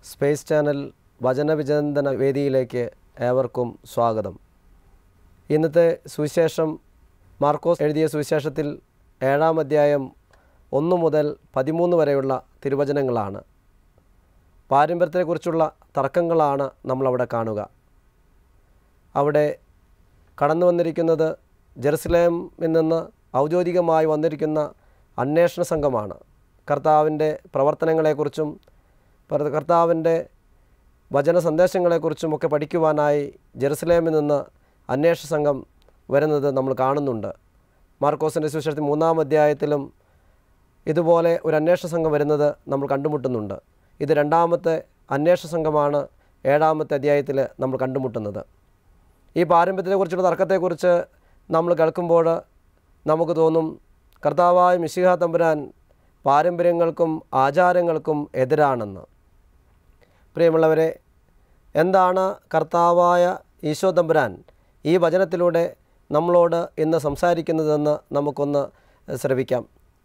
space channel വചനവിചിന്തന വേദിയിലേക്ക് ഏവർക്കും സ്വാഗതം ഇന്നത്തെ സുവിശേഷം മാർക്കോസ് എഴുതിയ സുവിശേഷത്തിൽ ഏഴാം അധ്യായം ഒന്ന് മുതൽ പതിമൂന്ന് വരെയുള്ള തിരുവചനങ്ങളാണ് പാരമ്പര്യത്തെക്കുറിച്ചുള്ള തർക്കങ്ങളാണ് നമ്മളവിടെ കാണുക അവിടെ കടന്നു വന്നിരിക്കുന്നത് ജെറുസലേമിൽ നിന്ന് ഔദ്യോഗികമായി വന്നിരിക്കുന്ന അന്വേഷണ സംഘമാണ് കർത്താവിൻ്റെ പ്രവർത്തനങ്ങളെക്കുറിച്ചും പര- കർത്താവിൻ്റെ വചന സന്ദേശങ്ങളെക്കുറിച്ചും ഒക്കെ പഠിക്കുവാനായി ജെറുസലേമിൽ നിന്ന് അന്വേഷണ സംഘം വരുന്നത് നമ്മൾ കാണുന്നുണ്ട് മാർക്കോസിൻ്റെ സുവിശേഷത്തിൽ മൂന്നാം അധ്യായത്തിലും ഇതുപോലെ ഒരു അന്വേഷണ സംഘം വരുന്നത് നമ്മൾ കണ്ടുമുട്ടുന്നുണ്ട് ഇത് രണ്ടാമത്തെ അന്വേഷണ സംഘമാണ് ഏഴാമത്തെ അധ്യായത്തിൽ നമ്മൾ കണ്ടുമുട്ടുന്നത് ഈ പാരമ്പര്യത്തെക്കുറിച്ചുള്ള തർക്കത്തെക്കുറിച്ച് നമ്മൾ കേൾക്കുമ്പോൾ നമുക്ക് തോന്നും കർത്താവായ മിശിഹ തമ്പുരാൻ പാരമ്പര്യങ്ങൾക്കും ആചാരങ്ങൾക്കും എതിരാണെന്ന് പ്രിയമുള്ളവരെ എന്താണ് കർത്താവായ ഈശോ തമ്പുരാൻ ഈ വചനത്തിലൂടെ നമ്മളോട് ഇന്ന് സംസാരിക്കുന്നതെന്ന് നമുക്കൊന്ന് ശ്രവിക്കാം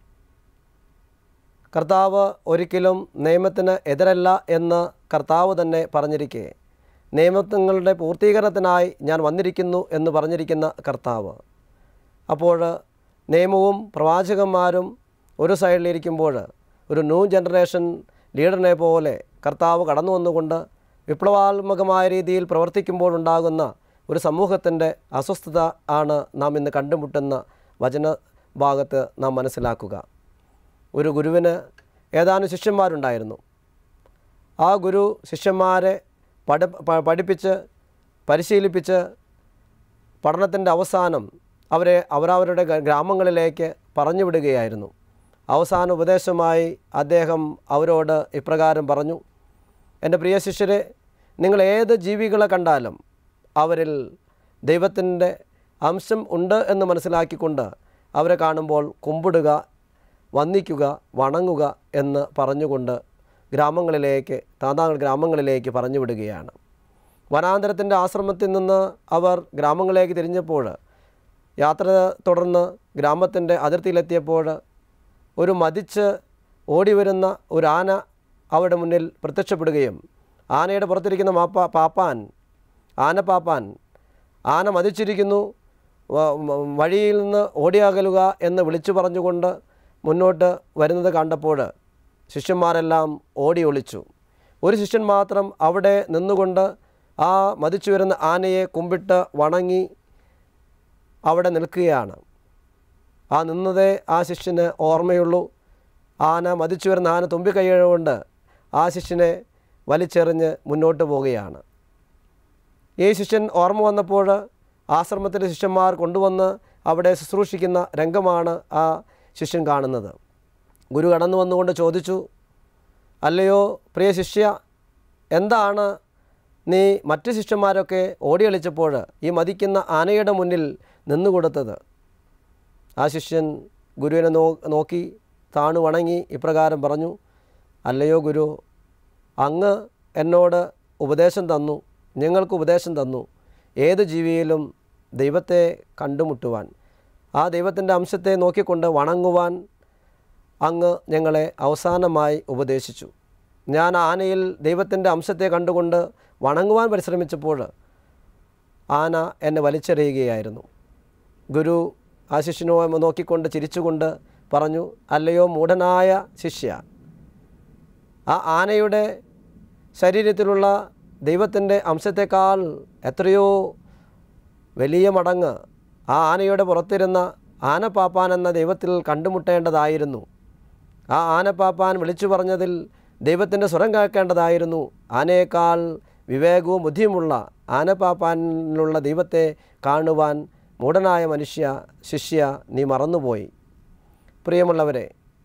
കർത്താവ് ഒരിക്കലും നിയമത്തിന് എതിരല്ല എന്ന് കർത്താവ് തന്നെ പറഞ്ഞിരിക്കെ നിയമങ്ങളുടെ പൂർത്തീകരണത്തിനായി ഞാൻ വന്നിരിക്കുന്നു എന്ന് പറഞ്ഞിരിക്കുന്ന കർത്താവ് അപ്പോൾ നിയമവും പ്രവാചകന്മാരും ഒരു സൈഡിലിരിക്കുമ്പോൾ ഒരു ന്യൂ ജനറേഷൻ ലീഡറിനെ പോലെ കർത്താവ് കടന്നു വന്നുകൊണ്ട് വിപ്ലവാത്മകമായ രീതിയിൽ പ്രവർത്തിക്കുമ്പോൾ ഉണ്ടാകുന്ന ഒരു സമൂഹത്തിൻ്റെ അസ്വസ്ഥത ആണ് നാം ഇന്ന് കണ്ടുമുട്ടുന്ന വചന ഭാഗത്ത് നാം മനസ്സിലാക്കുക ഒരു ഗുരുവിന് ഏതാനും ശിഷ്യന്മാരുണ്ടായിരുന്നു ആ ഗുരു ശിഷ്യന്മാരെ പഠ പ- പഠിപ്പിച്ച് പരിശീലിപ്പിച്ച് പഠനത്തിൻ്റെ അവസാനം അവരെ അവരവരുടെ ഗ- ഗ്രാമങ്ങളിലേക്ക് പറഞ്ഞു വിടുകയായിരുന്നു അവസാന ഉപദേശമായി അദ്ദേഹം അവരോട് ഇപ്രകാരം പറഞ്ഞു എൻ്റെ പ്രിയ ശിഷ്യരെ നിങ്ങൾ ഏത് ജീവികളെ കണ്ടാലും അവരിൽ ദൈവത്തിൻ്റെ അംശം ഉണ്ട് എന്ന് മനസ്സിലാക്കിക്കൊണ്ട് അവരെ കാണുമ്പോൾ കുമ്പിടുക വന്ദിക്കുക വണങ്ങുക എന്ന് പറഞ്ഞുകൊണ്ട് ഗ്രാമങ്ങളിലേക്ക് താതാങ്ങൾ ഗ്രാമങ്ങളിലേക്ക് പറഞ്ഞു വിടുകയാണ് വനാന്തരത്തിൻ്റെ ആശ്രമത്തിൽ നിന്ന് അവർ ഗ്രാമങ്ങളിലേക്ക് തിരിഞ്ഞപ്പോൾ യാത്ര തുടർന്ന് ഗ്രാമത്തിൻ്റെ അതിർത്തിയിലെത്തിയപ്പോൾ ഒരു മതിച്ച് ഓടി വരുന്ന ഒരു ആന അവരുടെ മുന്നിൽ പ്രത്യക്ഷപ്പെടുകയും ആനയുടെ പുറത്തിരിക്കുന്ന മാപ്പ പാപ്പാൻ ആന പാപ്പാൻ ആന മതിച്ചിരിക്കുന്നു വ- വ- വഴിയിൽ നിന്ന് ഓടിയകലുക എന്ന് വിളിച്ചു പറഞ്ഞുകൊണ്ട് മുന്നോട്ട് വരുന്നത് കണ്ടപ്പോൾ ശിഷ്യന്മാരെല്ലാം ഓടി ഒളിച്ചു ഒരു ശിഷ്യൻ മാത്രം അവിടെ നിന്നുകൊണ്ട് ആ മതിച്ചു വരുന്ന ആനയെ കുമ്പിട്ട് വണങ്ങി അവിടെ നിൽക്കുകയാണ് ആ നിന്നതേ ആ ശിഷ്യന് ഓർമ്മയുള്ളൂ ആന മതിച്ചു വരുന്ന ആന തുമ്പിക്കൈകൊണ്ട് ആ ശിഷ്യനെ വലിച്ചെറിഞ്ഞ് മുന്നോട്ട് പോവുകയാണ് ഈ ശിഷ്യൻ ഓർമ്മ വന്നപ്പോൾ ആശ്രമത്തിലെ ശിഷ്യന്മാർ കൊണ്ടുവന്ന് അവിടെ ശുശ്രൂഷിക്കുന്ന രംഗമാണ് ആ ശിഷ്യൻ കാണുന്നത് ഗുരു കടന്നു വന്നുകൊണ്ട് ചോദിച്ചു അല്ലയോ പ്രിയ ശിഷ്യ എന്താണ് നീ മറ്റ് ശിഷ്യന്മാരൊക്കെ ഓടിയളിച്ചപ്പോൾ ഈ മതിക്കുന്ന ആനയുടെ മുന്നിൽ നിന്നുകൊടുത്തത് ആ ശിഷ്യൻ ഗുരുവിനെ നോ നോക്കി താണു വണങ്ങി ഇപ്രകാരം പറഞ്ഞു അല്ലയോ ഗുരു അങ്ങ് എന്നോട് ഉപദേശം തന്നു ഞങ്ങൾക്ക് ഉപദേശം തന്നു ഏത് ജീവിയിലും ദൈവത്തെ കണ്ടുമുട്ടുവാൻ ആ ദൈവത്തിൻ്റെ അംശത്തെ നോക്കിക്കൊണ്ട് വണങ്ങുവാൻ അങ്ങ് ഞങ്ങളെ അവസാനമായി ഉപദേശിച്ചു ഞാൻ ആനയിൽ ദൈവത്തിൻ്റെ അംശത്തെ കണ്ടുകൊണ്ട് വണങ്ങുവാൻ പരിശ്രമിച്ചപ്പോൾ ആന എന്നെ വലിച്ചെറിയുകയായിരുന്നു ഗുരു ആ ശിഷ്യനോ നോക്കിക്കൊണ്ട് ചിരിച്ചുകൊണ്ട് പറഞ്ഞു അല്ലയോ മൂഢനായ ശിഷ്യ ആ ആനയുടെ ശരീരത്തിലുള്ള ദൈവത്തിൻ്റെ അംശത്തെക്കാൾ എത്രയോ വലിയ മടങ്ങ് ആ ആനയുടെ പുറത്തിരുന്ന ആനപ്പാപ്പാൻ എന്ന ദൈവത്തിൽ കണ്ടുമുട്ടേണ്ടതായിരുന്നു ആ ആനപ്പാപ്പാൻ വിളിച്ചു പറഞ്ഞതിൽ ദൈവത്തിൻ്റെ സ്വരം കേൾക്കേണ്ടതായിരുന്നു ആനയേക്കാൾ വിവേകവും ബുദ്ധിയുമുള്ള ആനപ്പാപ്പാനിലുള്ള ദൈവത്തെ കാണുവാൻ മൂഢനായ മനുഷ്യ ശിഷ്യ നീ മറന്നുപോയി പ്രിയമുള്ളവരെ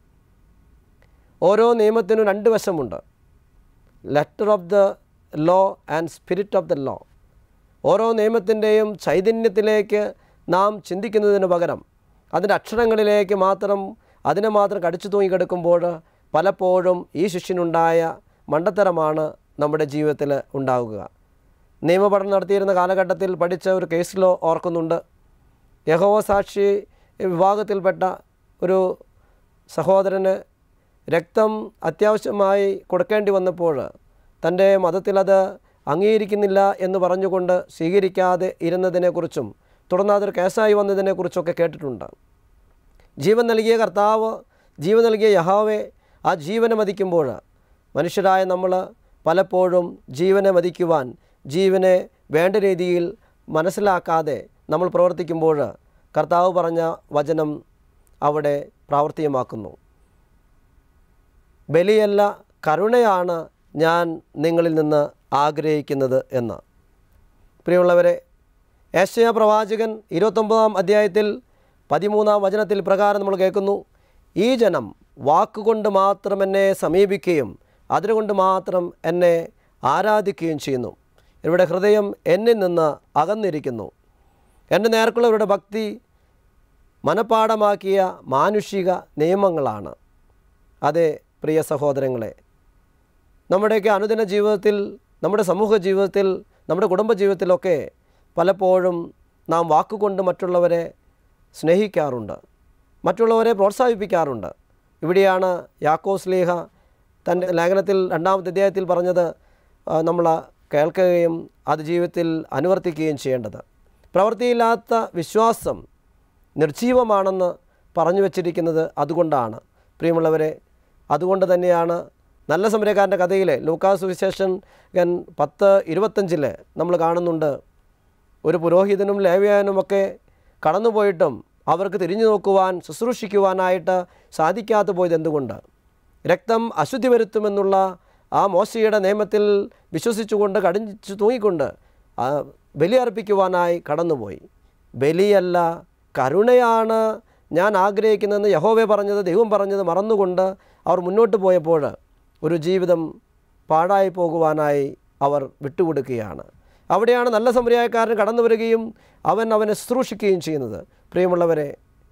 ഓരോ നിയമത്തിനും രണ്ട് വശമുണ്ട് letter of the law and spirit of the law ഓരോ നിയമത്തിൻ്റെയും ചൈതന്യത്തിലേക്ക് നാം ചിന്തിക്കുന്നതിന് പകരം അതിൻ്റെ അക്ഷരങ്ങളിലേക്ക് മാത്രം അതിനെ മാത്രം കടിച്ചു തൂങ്ങിക്കിടക്കുമ്പോൾ പലപ്പോഴും ഈ ശിഷ്യനുണ്ടായ മണ്ടത്തരമാണ് നമ്മുടെ ജീവിതത്തിൽ ഉണ്ടാവുക നിയമപഠനം നടത്തിയിരുന്ന കാലഘട്ടത്തിൽ പഠിച്ച ഒരു കേസ് ലോ ഓർക്കുന്നുണ്ട് യഹോവ സാക്ഷി വിഭാഗത്തിൽപ്പെട്ട ഒരു സഹോദരന് രക്തം അത്യാവശ്യമായി കൊടുക്കേണ്ടി വന്നപ്പോൾ തൻ്റെ മതത്തിലത് അംഗീകരിക്കുന്നില്ല എന്ന് പറഞ്ഞുകൊണ്ട് സ്വീകരിക്കാതെ ഇരുന്നതിനെക്കുറിച്ചും തുടർന്ന് അതൊരു കേസായി വന്നതിനെക്കുറിച്ചൊക്കെ കേട്ടിട്ടുണ്ട് ജീവൻ നൽകിയ കർത്താവ് ജീവൻ നൽകിയ യഹാവെ ആ ജീവനെ മതിക്കുമ്പോൾ മനുഷ്യരായ നമ്മൾ പലപ്പോഴും ജീവനെ മതിക്കുവാൻ ജീവനെ വേണ്ട രീതിയിൽ മനസ്സിലാക്കാതെ നമ്മൾ പ്രവർത്തിക്കുമ്പോൾ കർത്താവ് പറഞ്ഞ വചനം അവിടെ പ്രാവർത്തികമാക്കുന്നു ബലിയല്ല കരുണയാണ് ഞാൻ നിങ്ങളിൽ നിന്ന് ആഗ്രഹിക്കുന്നത് എന്ന് പ്രിയമുള്ളവരെ ഏഷ്യ പ്രവാചകൻ ഇരുപത്തൊമ്പതാം അധ്യായത്തിൽ പതിമൂന്നാം വചനത്തിൽ പ്രകാരം നമ്മൾ കേൾക്കുന്നു ഈ ജനം വാക്കുകൊണ്ട് മാത്രം എന്നെ സമീപിക്കുകയും അതുകൊണ്ട് മാത്രം എന്നെ ആരാധിക്കുകയും ചെയ്യുന്നു ഇവരുടെ ഹൃദയം എന്നിൽ നിന്ന് അകന്നിരിക്കുന്നു എൻ്റെ നേർക്കുള്ളവരുടെ ഭക്തി മനഃപ്പാടമാക്കിയ മാനുഷിക നിയമങ്ങളാണ് അതെ പ്രിയ സഹോദരങ്ങളെ നമ്മുടെയൊക്കെ അനുദിന ജീവിതത്തിൽ നമ്മുടെ സമൂഹ ജീവിതത്തിൽ നമ്മുടെ കുടുംബ ജീവിതത്തിലൊക്കെ പലപ്പോഴും നാം വാക്കുകൊണ്ട് മറ്റുള്ളവരെ സ്നേഹിക്കാറുണ്ട് മറ്റുള്ളവരെ പ്രോത്സാഹിപ്പിക്കാറുണ്ട് ഇവിടെയാണ് യാക്കോസ് ലീഹ തൻ്റെ ലേഖനത്തിൽ രണ്ടാമത്തെ അധ്യായത്തിൽ പറഞ്ഞത് നമ്മൾ കേൾക്കുകയും അത് ജീവിതത്തിൽ അനുവർത്തിക്കുകയും ചെയ്യേണ്ടത് പ്രവൃത്തിയില്ലാത്ത വിശ്വാസം നിർജീവമാണെന്ന് പറഞ്ഞു വച്ചിരിക്കുന്നത് അതുകൊണ്ടാണ് പ്രിയമുള്ളവരെ അതുകൊണ്ട് തന്നെയാണ് നല്ല സമരക്കാരൻ്റെ കഥയിലെ ലൂക്കാസ് വിശേഷൻ പത്ത് ഇരുപത്തഞ്ചിൽ നമ്മൾ കാണുന്നുണ്ട് ഒരു പുരോഹിതനും ലേവ്യാനുമൊക്കെ കടന്നുപോയിട്ടും അവർക്ക് തിരിഞ്ഞു നോക്കുവാൻ ശുശ്രൂഷിക്കുവാനായിട്ട് സാധിക്കാതെ പോയത് എന്തുകൊണ്ട് രക്തം അശുദ്ധി വരുത്തുമെന്നുള്ള ആ മോശയുടെ നിയമത്തിൽ വിശ്വസിച്ചുകൊണ്ട് കടിച്ചു തൂങ്ങിക്കൊണ്ട് ആ ബലി അർപ്പിക്കുവാനായി കടന്നുപോയി ബലിയല്ല കരുണയാണ് ഞാൻ ആഗ്രഹിക്കുന്നതെന്ന് യഹോവെ പറഞ്ഞത് ദൈവം പറഞ്ഞത് മറന്നുകൊണ്ട് അവർ മുന്നോട്ട് പോയപ്പോൾ ഒരു ജീവിതം പാഴായി പോകുവാനായി അവർ വിട്ടുകൊടുക്കുകയാണ് അവിടെയാണ് നല്ല സമുദായക്കാരൻ കടന്നു വരികയും അവൻ അവനെ ശുശ്രൂഷിക്കുകയും ചെയ്യുന്നത് പ്രിയമുള്ളവരെ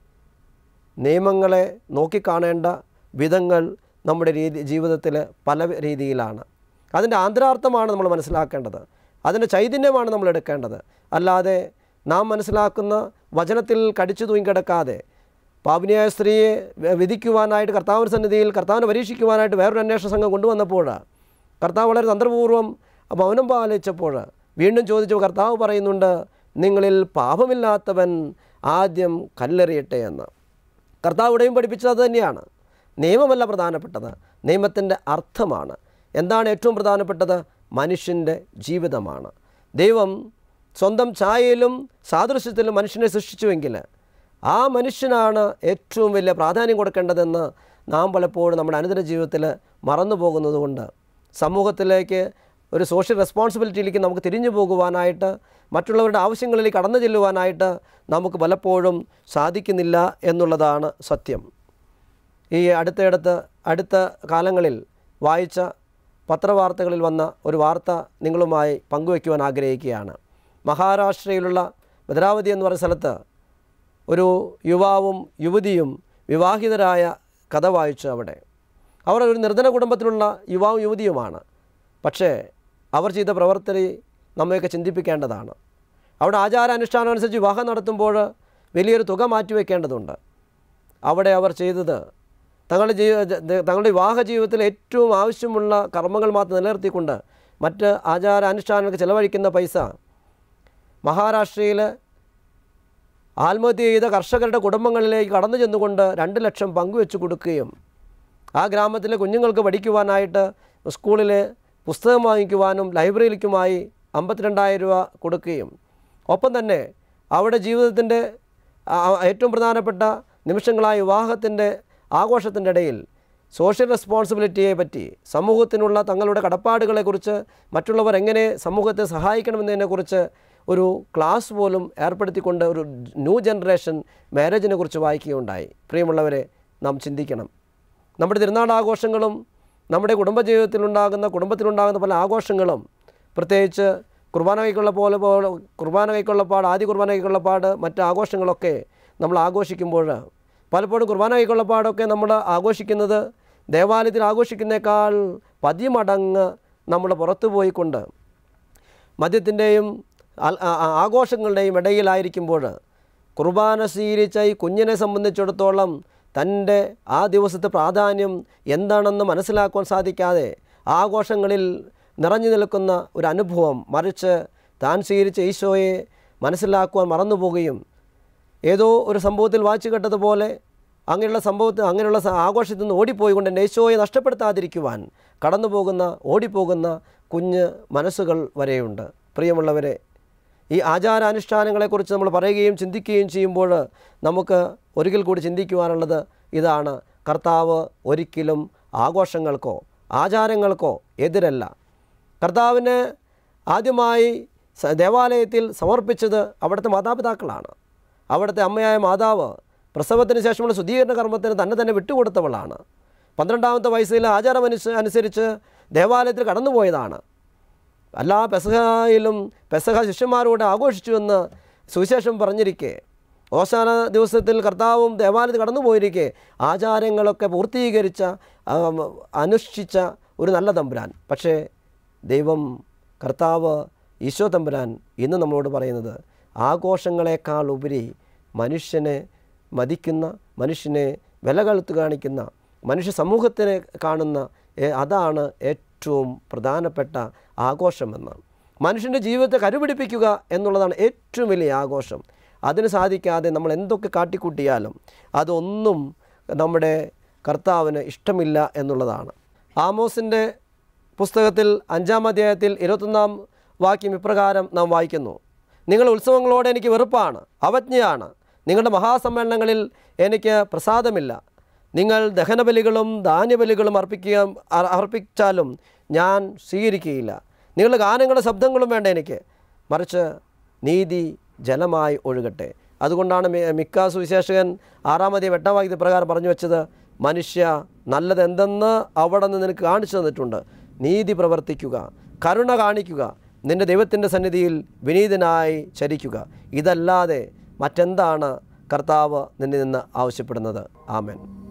നിയമങ്ങളെ നോക്കിക്കാണേണ്ട വിധങ്ങൾ നമ്മുടെ രീതി ജീവിതത്തിൽ പല രീതിയിലാണ് അതിൻ്റെ ആന്തരാർത്ഥമാണ് നമ്മൾ മനസ്സിലാക്കേണ്ടത് അതിൻ്റെ ചൈതന്യമാണ് നമ്മൾ എടുക്കേണ്ടത് അല്ലാതെ നാം മനസ്സിലാക്കുന്ന വചനത്തിൽ കടിച്ചു തൂങ്ങിക്കിടക്കാതെ പാപിനിയായ സ്ത്രീയെ വിധിക്കുവാനായിട്ട് കർത്താവിൻ്റെ സന്നിധിയിൽ കർത്താവിനെ പരീക്ഷിക്കുവാനായിട്ട് വേറൊരു അന്വേഷണ സംഘം കൊണ്ടുവന്നപ്പോൾ കർത്താവ് വളരെ തന്ത്രപൂർവ്വം മൗനം പാലിച്ചപ്പോൾ വീണ്ടും ചോദിച്ചു കർത്താവ് പറയുന്നുണ്ട് നിങ്ങളിൽ പാപമില്ലാത്തവൻ ആദ്യം കല്ലെറിയട്ടെ എന്ന് കർത്താവ് ഇവിടെയും പഠിപ്പിച്ചത് അത് തന്നെയാണ് നിയമമല്ല പ്രധാനപ്പെട്ടത് നിയമത്തിൻ്റെ അർത്ഥമാണ് എന്താണ് ഏറ്റവും പ്രധാനപ്പെട്ടത് മനുഷ്യൻ്റെ ജീവിതമാണ് ദൈവം സ്വന്തം ഛായയിലും സാദൃശ്യത്തിലും മനുഷ്യനെ സൃഷ്ടിച്ചുവെങ്കിൽ ആ മനുഷ്യനാണ് ഏറ്റവും വലിയ പ്രാധാന്യം കൊടുക്കേണ്ടതെന്ന് നാം പലപ്പോഴും നമ്മുടെ അനുദിന ജീവിതത്തിൽ മറന്നു പോകുന്നതുകൊണ്ട് സമൂഹത്തിലേക്ക് ഒരു സോഷ്യൽ റെസ്പോൺസിബിലിറ്റിയിലേക്ക് നമുക്ക് തിരിഞ്ഞു പോകുവാനായിട്ട് മറ്റുള്ളവരുടെ ആവശ്യങ്ങളിലേക്ക് കടന്നു ചെല്ലുവാനായിട്ട് നമുക്ക് പലപ്പോഴും സാധിക്കുന്നില്ല എന്നുള്ളതാണ് സത്യം ഈ അടുത്തയിടത്ത് അടുത്ത കാലങ്ങളിൽ വായിച്ച പത്രവാർത്തകളിൽ വന്ന ഒരു വാർത്ത നിങ്ങളുമായി പങ്കുവയ്ക്കുവാൻ ആഗ്രഹിക്കുകയാണ് മഹാരാഷ്ട്രയിലുള്ള ഭദ്രാവതി എന്ന് പറയുന്ന സ്ഥലത്ത് ഒരു യുവാവും യുവതിയും വിവാഹിതരായ കഥ വായിച്ചു അവിടെ അവർ ഒരു നിർധന കുടുംബത്തിലുള്ള യുവാവും യുവതിയുമാണ് പക്ഷേ അവർ ചെയ്ത പ്രവർത്തനം നമ്മയൊക്കെ ചിന്തിപ്പിക്കേണ്ടതാണ് അവിടെ ആചാരാനുഷ്ഠാനം അനുസരിച്ച് വിവാഹം നടത്തുമ്പോൾ വലിയൊരു തുക മാറ്റിവെക്കേണ്ടതുണ്ട് അവിടെ അവർ ചെയ്തത് തങ്ങളുടെ ജീവി തങ്ങളുടെ വിവാഹ ജീവിതത്തിൽ ഏറ്റവും ആവശ്യമുള്ള കർമ്മങ്ങൾ മാത്രം നിലനിർത്തിക്കൊണ്ട് മറ്റ് ആചാരാനുഷ്ഠാനങ്ങൾക്ക് ചിലവഴിക്കുന്ന പൈസ മഹാരാഷ്ട്രയിൽ ആത്മഹത്യ ചെയ്ത കർഷകരുടെ കുടുംബങ്ങളിലേക്ക് കടന്നു ചെന്നുകൊണ്ട് രണ്ട് ലക്ഷം പങ്കുവെച്ച് കൊടുക്കുകയും ആ ഗ്രാമത്തിലെ കുഞ്ഞുങ്ങൾക്ക് പഠിക്കുവാനായിട്ട് സ്കൂളിൽ പുസ്തകം വാങ്ങിക്കുവാനും ലൈബ്രറിയിലേക്കുമായി അമ്പത്തിരണ്ടായിരം രൂപ കൊടുക്കുകയും ഒപ്പം തന്നെ അവിടെ ജീവിതത്തിൻ്റെ ഏറ്റവും പ്രധാനപ്പെട്ട നിമിഷങ്ങളായ വിവാഹത്തിൻ്റെ ആഘോഷത്തിൻ്റെ ഇടയിൽ സോഷ്യൽ റെസ്പോൺസിബിലിറ്റിയെ പറ്റി സമൂഹത്തിനുള്ള തങ്ങളുടെ കടപ്പാടുകളെക്കുറിച്ച് മറ്റുള്ളവർ എങ്ങനെ സമൂഹത്തെ സഹായിക്കണമെന്നതിനെക്കുറിച്ച് ഒരു ക്ലാസ് പോലും ഏർപ്പെടുത്തിക്കൊണ്ട് ഒരു ന്യൂ ജനറേഷൻ മാരേജിനെ കുറിച്ച് വായിക്കുകയുണ്ടായി പ്രിയമുള്ളവരെ നാം ചിന്തിക്കണം നമ്മുടെ തിരുനാൾ ആഘോഷങ്ങളും നമ്മുടെ കുടുംബജീവിതത്തിലുണ്ടാകുന്ന കുടുംബത്തിലുണ്ടാകുന്ന പല ആഘോഷങ്ങളും പ്രത്യേകിച്ച് കുർബാന കൈക്കുള്ള പോലെ പോലെ കുർബാന കൈക്കൊള്ളപ്പാട് ആദ്യ കുർബാന കൈക്കൊള്ളപ്പാട് മറ്റ് ആഘോഷങ്ങളൊക്കെ നമ്മൾ ആഘോഷിക്കുമ്പോൾ പലപ്പോഴും കുർബാന കൈക്കൊള്ളപ്പാടൊക്കെ നമ്മൾ ആഘോഷിക്കുന്നത് ദേവാലയത്തിൽ ആഘോഷിക്കുന്നേക്കാൾ പതിമടങ്ങ് നമ്മൾ പുറത്തു പോയിക്കൊണ്ട് മദ്യത്തിൻ്റെയും ആഘോഷങ്ങളുടെയും ഇടയിലായിരിക്കുമ്പോൾ കുർബാന സ്വീകരിച്ച ഈ കുഞ്ഞിനെ സംബന്ധിച്ചിടത്തോളം തൻ്റെ ആ ദിവസത്തെ പ്രാധാന്യം എന്താണെന്ന് മനസ്സിലാക്കുവാൻ സാധിക്കാതെ ആഘോഷങ്ങളിൽ നിറഞ്ഞു നിൽക്കുന്ന ഒരു അനുഭവം മറിച്ച് താൻ സ്വീകരിച്ച ഈശോയെ മനസ്സിലാക്കുവാൻ മറന്നുപോകുകയും ഏതോ ഒരു സംഭവത്തിൽ വായിച്ചു കേട്ടതുപോലെ അങ്ങനെയുള്ള സംഭവത്തിൽ അങ്ങനെയുള്ള സ- ആഘോഷത്തിൽ നിന്ന് ഓടിപ്പോയിക്കൊണ്ട് എൻ്റെ യേശോയെ നഷ്ടപ്പെടുത്താതിരിക്കുവാൻ കടന്നു പോകുന്ന ഓടിപ്പോകുന്ന കുഞ്ഞ് മനസ്സുകൾ വരെയുണ്ട് പ്രിയമുള്ളവരെ ഈ ആചാരാനുഷ്ഠാനങ്ങളെക്കുറിച്ച് നമ്മൾ പറയുകയും ചിന്തിക്കുകയും ചെയ്യുമ്പോൾ നമുക്ക് ഒരിക്കൽ കൂടി ചിന്തിക്കുവാനുള്ളത് ഇതാണ് കർത്താവ് ഒരിക്കലും ആഘോഷങ്ങൾക്കോ ആചാരങ്ങൾക്കോ എതിരല്ല കർത്താവിന് ആദ്യമായി സ- ദേവാലയത്തിൽ സമർപ്പിച്ചത് അവിടുത്തെ മാതാപിതാക്കളാണ് അവിടുത്തെ അമ്മയായ മാതാവ് പ്രസവത്തിന് ശേഷമുള്ള ശുദ്ധീകരണ കർമ്മത്തിന് തന്നെ തന്നെ വിട്ടുകൊടുത്തവളാണ് പന്ത്രണ്ടാമത്തെ വയസ്സിൽ ആചാരം അനുസ- അനുസരിച്ച് ദേവാലയത്തിൽ കടന്നുപോയതാണ് എല്ലാ പെസഹയിലും പെസഹ ശിഷ്യന്മാരോട് ആഘോഷിച്ചുവെന്ന് സുവിശേഷം പറഞ്ഞിരിക്കെ ഓശാന ദിവസത്തിൽ കർത്താവും ദേവാലയത്തിൽ കടന്നുപോയിരിക്കെ ആചാരങ്ങളൊക്കെ പൂർത്തീകരിച്ച ആം, അനുഷ്ഠിച്ച ഒരു നല്ല തമ്പുരാൻ പക്ഷേ ദൈവം കർത്താവ് ഈശോ തമ്പുരാൻ ഇന്ന് നമ്മളോട് പറയുന്നത് ആഘോഷങ്ങളെക്കാൾ ഉപരി മനുഷ്യനെ മതിക്കുന്ന മനുഷ്യനെ വില കഴുത്ത് കാണിക്കുന്ന മനുഷ്യ സമൂഹത്തിനെ കാണുന്ന ഏ- അതാണ് ഏറ്റവും പ്രധാനപ്പെട്ട ആഘോഷമെന്ന് മനുഷ്യൻ്റെ ജീവിതത്തെ കരുപിടിപ്പിക്കുക എന്നുള്ളതാണ് ഏറ്റവും വലിയ ആഘോഷം അതിന് സാധിക്കാതെ നമ്മൾ എന്തൊക്കെ കാട്ടിക്കൂട്ടിയാലും അതൊന്നും നമ്മുടെ കർത്താവിന് ഇഷ്ടമില്ല എന്നുള്ളതാണ് ആമോസിൻ്റെ പുസ്തകത്തിൽ അഞ്ചാം അധ്യായത്തിൽ ഇരുപത്തൊന്നാം വാക്യം ഇപ്രകാരം നാം വായിക്കുന്നു നിങ്ങൾ ഉത്സവങ്ങളോട് എനിക്ക് വെറുപ്പാണ് അവജ്ഞയാണ് നിങ്ങളുടെ മഹാസമ്മേളനങ്ങളിൽ എനിക്ക് പ്രസാദമില്ല നിങ്ങൾ ദഹനബലികളും ധാന്യബലികളും അർപ്പിക്കുക അർ- അർപ്പിച്ചാലും ഞാൻ സ്വീകരിക്കുകയില്ല നിങ്ങളുടെ ഗാനങ്ങളുടെ ശബ്ദങ്ങളും വേണ്ട എനിക്ക് മറിച്ച് നീതി ജലമായി ഒഴുകട്ടെ അതുകൊണ്ടാണ് മി- മിക്ക സുവിശേഷകൻ ആറാമതി എട്ടാം വാക്യത്തിൽ പ്രകാരം പറഞ്ഞു വെച്ചത് മനുഷ്യ നല്ലത് എന്തെന്ന് അവിടെ നിന്ന് നിനക്ക് കാണിച്ചു തന്നിട്ടുണ്ട് നീതി പ്രവർത്തിക്കുക കരുണ കാണിക്കുക നിൻ്റെ ദൈവത്തിൻ്റെ സന്നിധിയിൽ വിനീതനായി ചരിക്കുക ഇതല്ലാതെ മറ്റെന്താണ് കർത്താവ് നിന്നിൽ നിന്ന് ആവശ്യപ്പെടുന്നത് ആമേൻ